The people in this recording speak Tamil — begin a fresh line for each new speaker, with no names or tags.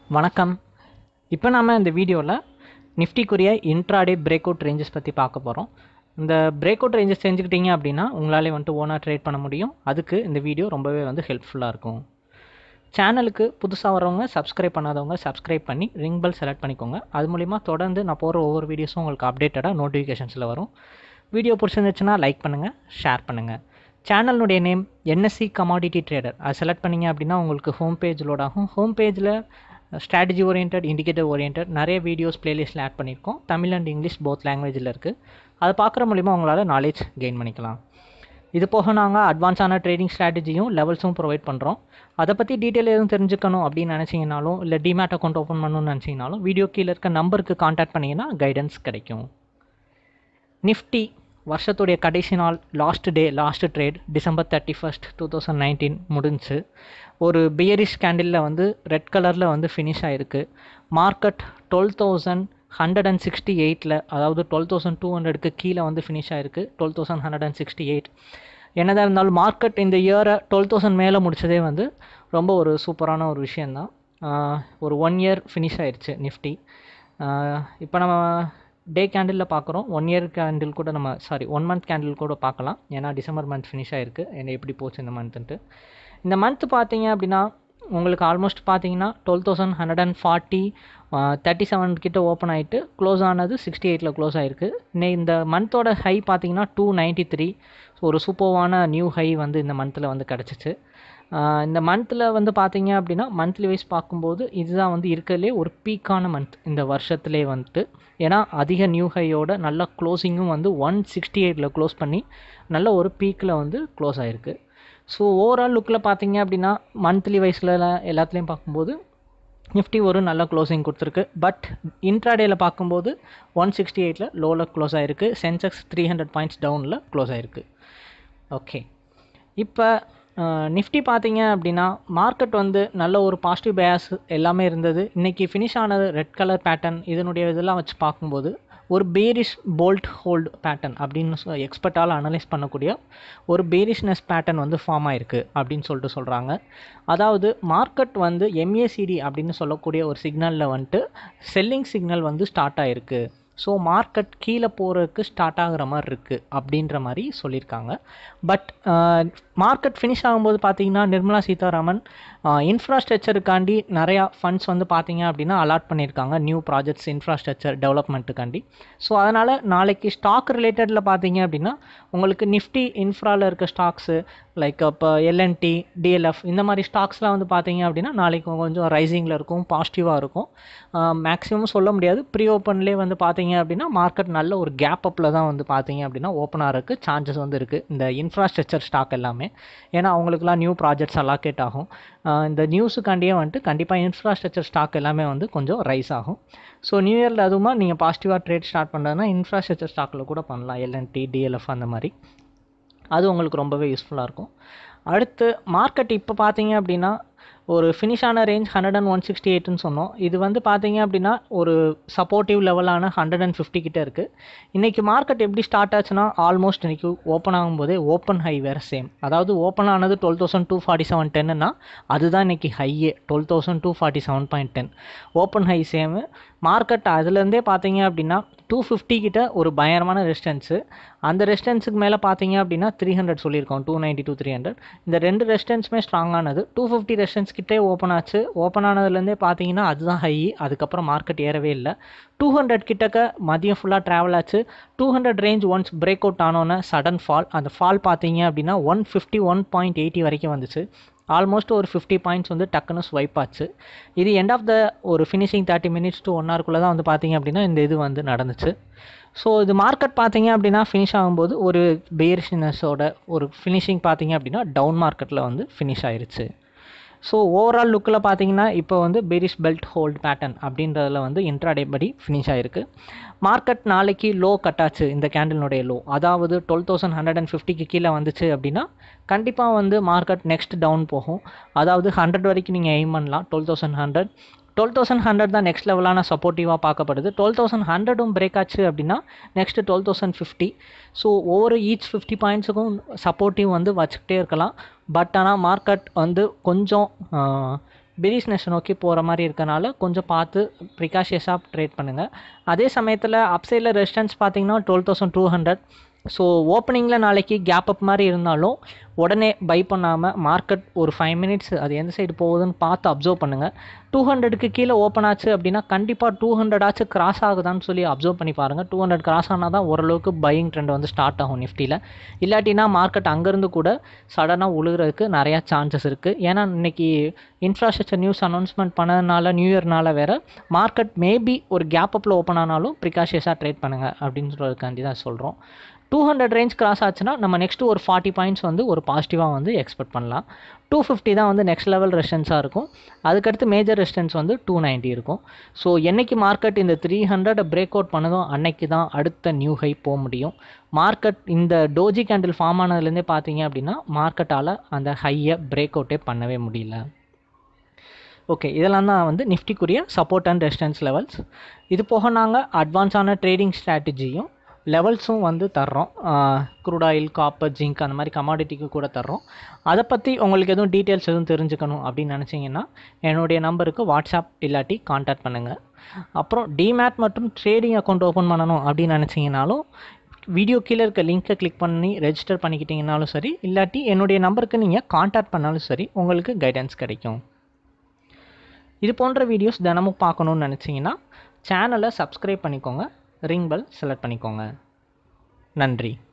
வணக்கம் இப்போ நாம இந்த வீடியோவில் நிஃப்டிக்குரிய இன்ட்ராடே பிரேக் அவுட் ரேஞ்சஸ் பற்றி பார்க்க போகிறோம் இந்த பிரேக் அவுட் ரேஞ்சஸ் தெரிஞ்சுக்கிட்டீங்க அப்படின்னா உங்களாலே வந்துட்டு ஓனாக ட்ரேட் பண்ண முடியும் அதுக்கு இந்த வீடியோ ரொம்பவே வந்து ஹெல்ப்ஃபுல்லாக இருக்கும் சேனலுக்கு புதுசாக வரவங்க சப்ஸ்கிரைப் பண்ணாதவங்க சப்ஸ்கிரைப் பண்ணி ரிங் பெல் செலக்ட் பண்ணிக்கோங்க அது மூலிமா தொடர்ந்து நான் போகிற ஒவ்வொரு வீடியோஸும் உங்களுக்கு அப்டேட்டடாக நோட்டிஃபிகேஷன்ஸில் வரும் வீடியோ பிடிச்சிருந்துச்சுன்னா லைக் பண்ணுங்கள் ஷேர் பண்ணுங்கள் சேனலுடைய நேம் என்எஸ்சி கமாடிட்டி ட்ரேடர் அது செலக்ட் பண்ணிங்க அப்படின்னா உங்களுக்கு ஹோம் பேஜ் லோட் ஆகும் ஹோம் பேஜில் ஸ்ட்ராட்டஜி ஓரியன்ட் இண்டிகேட்டர் ஓரியன்ட் நிறைய வீடியோஸ் பிளேலிஸ்ட்டில் ஆட் பண்ணியிருக்கோம் தமிழ் அண்ட் இங்கிலீஷ் போத் லாங்குவேஜில் இருக்குது அதை பார்க்குற மூலிமா உங்களால் நாலேஜ் கெயின் பண்ணிக்கலாம் இது போக நாங்கள் அட்வான்ஸான ட்ரேடிங் ஸ்ட்ராட்டஜியும் லெவல்ஸும் ப்ரொவைட் பண்ணுறோம் அதை பற்றி டீட்டெயில் எதுவும் தெரிஞ்சுக்கணும் அப்படின்னு நினச்சிங்கனாலும் இல்லை டிமேட் அக்கௌண்ட் ஓப்பன் பண்ணணும்னு நினச்சிங்கனாலும் வீடியோ கீழே இருக்க நம்பருக்கு காண்டாக்ட் பண்ணிங்கன்னா கைடன்ஸ் கிடைக்கும் நிஃப்டி வருஷத்துடைய கடைசி நாள் last day last trade December thirty first two thousand nineteen முடிஞ்சு ஒரு பியரிஷ் கேண்டிலில் வந்து ரெட் கலரில் வந்து ஃபினிஷ் ஆகிருக்கு market twelve thousand hundred and sixty எயிட்டில் அதாவது டுவெல் தௌசண்ட் டூ ஹண்ட்ரடுக்கு கீழே வந்து ஃபினிஷ் ஆகிருக்கு twelve thousand hundred and sixty eight என்னதான் இருந்தாலும் மார்க்கெட் இந்த இயரை டுவெல் தௌசண்ட் மேலே முடிச்சதே வந்து ரொம்ப ஒரு சூப்பரான ஒரு விஷயந்தான் ஒரு ஒன் இயர் ஃபினிஷ் ஆயிடுச்சு நிஃப்டி இப்போ நம்ம டே கேண்டிலில் பார்க்குறோம் ஒன் இயர் கேண்டில் கூட நம்ம சாரி ஒன் மந்த் கேண்டில் கூட பார்க்கலாம் ஏன்னா டிசம்பர் மந்த் ஃபினிஷ் ஆகிருக்கு என்ன எப்படி போச்சு இந்த மந்த்துன்ட்டு இந்த மந்த் பார்த்தீங்க அப்படின்னா உங்களுக்கு ஆல்மோஸ்ட் பார்த்தீங்கன்னா twelve thousand hundred and forty thirty seven கிட்ட ஓப்பன் ஆகிட்டு க்ளோஸ் ஆனது சிக்ஸ்டி எயிட்டில் க்ளோஸ் ஆகிருக்கு இன்னைக்கு இந்த மந்தோட ஹை பார்த்தீங்கன்னா டூ நைன்ட்டி த்ரீ ஒரு சூப்பர்வான நியூ ஹை வந்து இந்த மந்தில் வந்து கிடச்சிச்சு இந்த மந்தில் வந்து பார்த்தீங்க அப்படின்னா மந்த்லி வைஸ் பார்க்கும்போது இதுதான் வந்து இருக்கிறதுலே ஒரு பீக்கான மந்த் இந்த வருஷத்துலேயே வந்துட்டு ஏன்னா அதிக நியூ ஹையோட நல்ல க்ளோசிங்கும் வந்து ஒன் சிக்ஸ்டி எயிட்டில் க்ளோஸ் பண்ணி நல்ல ஒரு பீக்கில் வந்து க்ளோஸ் ஆகிருக்கு ஸோ ஓவரால் லுக்கில் பார்த்தீங்க அப்படின்னா மந்த்லி வைஸில் எல்லாத்துலேயும் பார்க்கும்போது நிஃப்டி ஒரு நல்ல க்ளோசிங் கொடுத்துருக்கு பட் இன்ட்ராடேயில் பார்க்கும்போது ஒன் சிக்ஸ்டி எயிட்டில் லோவில் க்ளோஸ் ஆகிருக்கு சென்செக்ஸ் த்ரீ ஹண்ட்ரட் பாயிண்ட்ஸ் டவுனில் க்ளோஸ் ஆகிருக்கு ஓகே இப்போ நிஃப்டி பார்த்தீங்க அப்படின்னா மார்க்கெட் வந்து நல்ல ஒரு பாசிட்டிவ் பயாஸ் எல்லாமே இருந்தது இன்றைக்கி ஃபினிஷ் ஆனது ரெட் கலர் பேட்டர்ன் இதனுடைய இதெல்லாம் வச்சு பார்க்கும்போது ஒரு பேரிஷ் போல்ட் ஹோல்டு பேட்டர்ன் அப்படின்னு எக்ஸ்பர்ட்டால் அனலைஸ் பண்ணக்கூடிய ஒரு பேரிஷ்னஸ் பேட்டர்ன் வந்து ஃபார்ம் ஆயிருக்கு அப்படின்னு சொல்லிட்டு சொல்கிறாங்க அதாவது மார்க்கெட் வந்து எம்ஏசிடி அப்படின்னு சொல்லக்கூடிய ஒரு சிக்னலில் வந்துட்டு செல்லிங் சிக்னல் வந்து ஸ்டார்ட் ஆகிருக்கு ஸோ மார்க்கெட் கீழே போகிறதுக்கு ஸ்டார்ட் ஆகிற மாதிரி இருக்குது அப்படின்ற மாதிரி சொல்லியிருக்காங்க பட் மார்க்கெட் ஃபினிஷ் ஆகும்போது பார்த்தீங்கன்னா நிர்மலா சீதாராமன் இன்ஃப்ராஸ்ட்ரக்சருக்காண்டி நிறையா ஃபண்ட்ஸ் வந்து பார்த்தீங்க அப்படின்னா அலாட் பண்ணியிருக்காங்க நியூ ப்ராஜெக்ட்ஸ் இன்ஃப்ராஸ்ட்ரக்சர் டெவலப்மெண்ட்டுக்காண்டி ஸோ அதனால் நாளைக்கு ஸ்டாக் ரிலேட்டடில் பார்த்தீங்க அப்படின்னா உங்களுக்கு நிஃப்டி இன்ஃப்ராவில் இருக்க ஸ்டாக்ஸு லைக் இப்போ எல்என்டி டிஎல்எஃப் இந்த மாதிரி ஸ்டாக்ஸ்லாம் வந்து பார்த்தீங்க அப்படின்னா நாளைக்கு கொஞ்சம் ரைசிங்கில் இருக்கும் பாசிட்டிவாக இருக்கும் மேக்ஸிமம் சொல்ல முடியாது ப்ரீ ஓப்பன்லேயே வந்து பார்த்தீங்க அப்படின்னா மார்க்கெட் நல்ல ஒரு கேப் அப்பில் தான் வந்து பார்த்தீங்க அப்படின்னா ஓப்பன் ஆகிறதுக்கு சான்சஸ் வந்து இருக்குது இந்த இன்ஃப்ராஸ்ட்ரக்சர் ஸ்டாக் எல்லாமே ஏன்னா அவங்களுக்குலாம் நியூ ப்ராஜெக்ட்ஸ் அலாக்கேட் ஆகும் இந்த நியூஸுக்காண்டியே வந்துட்டு கண்டிப்பாக இன்ஃப்ராஸ்ட்ரக்சர் ஸ்டாக் எல்லாமே வந்து கொஞ்சம் ரைஸ் ஆகும் ஸோ நியூ இயரில் அதுவுமா நீங்கள் பாசிட்டிவாக ட்ரேட் ஸ்டார்ட் பண்ணுறதுனா இன்ஃப்ராஸ்ட்ரக்சர் ஸ்டாக்கில் கூட பண்ணலாம் எல்என்டி டிஎல்எஃப் அந்த மாதிரி அது உங்களுக்கு ரொம்பவே யூஸ்ஃபுல்லாக இருக்கும் அடுத்து மார்க்கெட் இப்போ பார்த்தீங்க அப்படின்னா ஒரு ஃபினிஷான range hundred and one sixty எயிட்னு சொன்னோம் இது வந்து பார்த்தீங்க அப்படின்னா ஒரு சப்போர்ட்டிவ் லெவலான ஹண்ட்ரட் அண்ட் ஃபிஃப்டி கிட்டே இருக்குது இன்றைக்கி மார்க்கெட் எப்படி ஸ்டார்ட் ஆச்சுன்னா ஆல்மோஸ்ட் இன்றைக்கி ஓப்பன் ஆகும்போதே ஓப்பன் ஹை வேறு சேம் அதாவது ஓப்பன் ஆனது twelve thousand two forty seven டென்னுனா அதுதான் இன்றைக்கி ஹையே twelve thousand two forty seven point ten open high same market அதுலேருந்தே பார்த்தீங்க அப்படின்னா டூ ஃபிஃப்டி கிட்ட ஒரு பயங்கரமான ரெசிஸ்டன்ஸு அந்த ரெசிஸ்டன்ஸுக்கு மேலே பார்த்தீங்க அப்படின்னா த்ரீ ஹண்ட்ரட் சொல்லியிருக்கோம் two ninety two three hundred இந்த ரெண்டு ரெசிஸ்டன்ஸுமே ஸ்ட்ராங்கானது டூ ஃபிஃப்டி ரெசிஸ்டன்ஸ் கிட்டே ஓப்பன் ஆச்சு ஓப்பன் ஆனதுலேருந்தே பார்த்தீங்கன்னா அதுதான் ஹை அதுக்கப்புறம் மார்க்கெட் ஏறவே இல்லை டூ ஹண்ட்ரட் கிட்டக்க மதியம் ஃபுல்லாக ட்ராவல் ஆச்சு two hundred range once break out ஆனோன்னே சடன் ஃபால் அந்த ஃபால் பார்த்தீங்க அப்படின்னா one fifty one point eighty வரைக்கும் வந்துச்சு ஆல்மோஸ்ட் ஒரு ஃபிஃப்டி பாயிண்ட்ஸ் வந்து டக்குன்னு ஸ்வைப் ஆச்சு இது எண்ட் ஆஃப் த ஒரு finishing thirty minutes to one ஹவர்க்குள்ளே தான் வந்து பார்த்தீங்க அப்படின்னா இந்த இது வந்து நடந்துச்சு ஸோ இது மார்க்கெட் பார்த்தீங்க அப்படின்னா ஃபினிஷ் ஆகும்போது ஒரு பேரிஷ்னஸோட ஒரு ஃபினிஷிங் பார்த்தீங்க அப்படின்னா டவுன் மார்க்கெட்டில் வந்து ஃபினிஷ் ஆயிருச்சு ஸோ ஓவரால் லுக்கில் பார்த்தீங்கன்னா இப்போ வந்து பெரிஷ் பெல்ட் ஹோல்ட் பேட்டர்ன் அப்படின்றதுல வந்து இன்ட்ராடே படி ஃபினிஷ் ஆகிருக்கு மார்க்கெட் நாளைக்கு லோ கட்டாச்சு இந்த கேண்டிலுடைய லோ அதாவது டுவெல் தௌசண்ட் ஹண்ட்ரட் அண்ட் ஃபிஃப்டிக்கு கீழே வந்துச்சு அப்படின்னா கண்டிப்பாக வந்து மார்க்கெட் நெக்ஸ்ட் டவுன் போகும் அதாவது ஹண்ட்ரட் வரைக்கும் நீங்கள் எய்ம் பண்ணலாம் twelve thousand hundred twelve thousand hundred தான் நெக்ஸ்ட் லெவலான சப்போர்ட்டிவாக பார்க்கப்படுது டுவெல் தௌசண்ட் ஹண்ட்ரடும் பிரேக் ஆச்சு அப்படின்னா next twelve thousand fifty so ஒவ்வொரு ஈச் ஃபிஃப்டி பாயிண்ட்ஸுக்கும் சப்போர்ட்டிவ் வந்து வச்சுக்கிட்டே இருக்கலாம் பட் ஆனால் மார்க்கெட் வந்து கொஞ்சம் பெரிஸ்னஸ் நோக்கி போகிற மாதிரி இருக்கனால கொஞ்சம் பார்த்து ப்ரிகாஷியஸாக ட்ரேட் பண்ணுங்கள் அதே சமயத்தில் அப்சைடில் ரெசிஸ்டன்ஸ் பார்த்தீங்கன்னா twelve thousand two hundred so ஓப்பனிங்கில் நாளைக்கு கேப் அப் மாதிரி இருந்தாலும் உடனே பை பண்ணாமல் மார்க்கெட் ஒரு ஃபைவ் மினிட்ஸ் அது எந்த சைடு போகுதுன்னு பார்த்து அப்சர்வ் பண்ணுங்கள் டூ ஹண்ட்ரடுக்கு கீழே ஓப்பன் ஆச்சு அப்படின்னா கண்டிப்பாக டூ ஹண்ட்ரட் ஆச்சு கிராஸ் ஆகுதான்னு சொல்லி அப்சர்வ் பண்ணி பாருங்கள் டூ ஹண்ட்ரட் கிராஸ் ஆனால் தான் ஓரளவுக்கு பையிங் ட்ரெண்ட் வந்து ஸ்டார்ட் ஆகும் நிஃப்டியில் இல்லாட்டினா மார்க்கெட் அங்கேருந்து கூட சடனாக உழுகிறதுக்கு நிறையா சான்சஸ் இருக்குது ஏன்னா இன்னைக்கு இன்ஃப்ராஸ்ட்ரக்சர் நியூஸ் அனௌன்ஸ்மெண்ட் பண்ணதுனால நியூ இயர்னால வேறு மார்க்கெட் மேபி ஒரு கேப் அப்பில் ஓப்பன் ஆனாலும் ப்ரிகாஷியஸாக ட்ரேட் பண்ணுங்கள் அப்படின்னு சொல்கிறதுக்காண்டி தான் சொல்கிறோம் டூ ஹண்ட்ரட் ரேஞ்ச் கிராஸ் ஆச்சுன்னா நம்ம நெக்ஸ்ட் ஒரு ஃபார்ட்டி பாயிண்ட்ஸ் வந்து ஒரு பாசிட்டிவாக வந்து எக்ஸ்பெக்ட் பண்ணலாம் டூ ஃபிஃப்டி தான் வந்து நெக்ஸ்ட் லெவல் ரெசிஸ்டன்ஸாக இருக்கும் அதுக்கடுத்து மேஜர் ரெசிஸ்டன்ஸ் வந்து டூ நைன்ட்டி இருக்கும் ஸோ என்னைக்கு மார்க்கெட் இந்த த்ரீ ஹண்ட்ரட் பிரேக் அவுட் பண்ணதும் அன்னைக்கு தான் அடுத்த நியூ ஹை போக முடியும் மார்க்கெட் இந்த டோஜி கேண்டில் ஃபார்ம் ஆனதுலேருந்தே பார்த்தீங்க அப்படின்னா மார்க்கெட்டால் அந்த ஹையை பிரேக் அவுட்டே பண்ணவே முடியல ஓகே இதெல்லாம் தான் வந்து நிஃப்டிக்குரிய சப்போர்ட் அண்ட் ரெசிஸ்டன்ஸ் லெவல்ஸ் இது போக நாங்கள் அட்வான்ஸான ட்ரேடிங் ஸ்ட்ராட்டஜியும் லெவல்ஸும் வந்து தர்றோம் க்ரூட் ஆயில் காப்பர் ஜிங்க் அந்த மாதிரி கமாடிட்டிக்கு கூட தர்றோம் அதை பற்றி உங்களுக்கு எதுவும் டீட்டெயில்ஸ் எதுவும் தெரிஞ்சுக்கணும் அப்படின்னு நினச்சிங்கன்னா என்னுடைய நம்பருக்கு வாட்ஸ்அப் இல்லாட்டி காண்டாக்ட் பண்ணுங்கள் அப்புறம் டிமேட் மற்றும் ட்ரேடிங் அக்கௌண்ட் ஓப்பன் பண்ணணும் அப்படின்னு நினச்சிங்கனாலும் வீடியோ கீழே இருக்க லிங்க்கை கிளிக் பண்ணி ரெஜிஸ்டர் பண்ணிக்கிட்டீங்கனாலும் சரி இல்லாட்டி என்னுடைய நம்பருக்கு நீங்கள் காண்டாக்ட் பண்ணாலும் சரி உங்களுக்கு கைடன்ஸ் கிடைக்கும் இது போன்ற வீடியோஸ் தினமும் பார்க்கணுன்னு நினச்சிங்கன்னா சேனலை சப்ஸ்கிரைப் பண்ணிக்கோங்க ரிங் பெல் செலக்ட் பண்ணிக்கோங்க நன்றி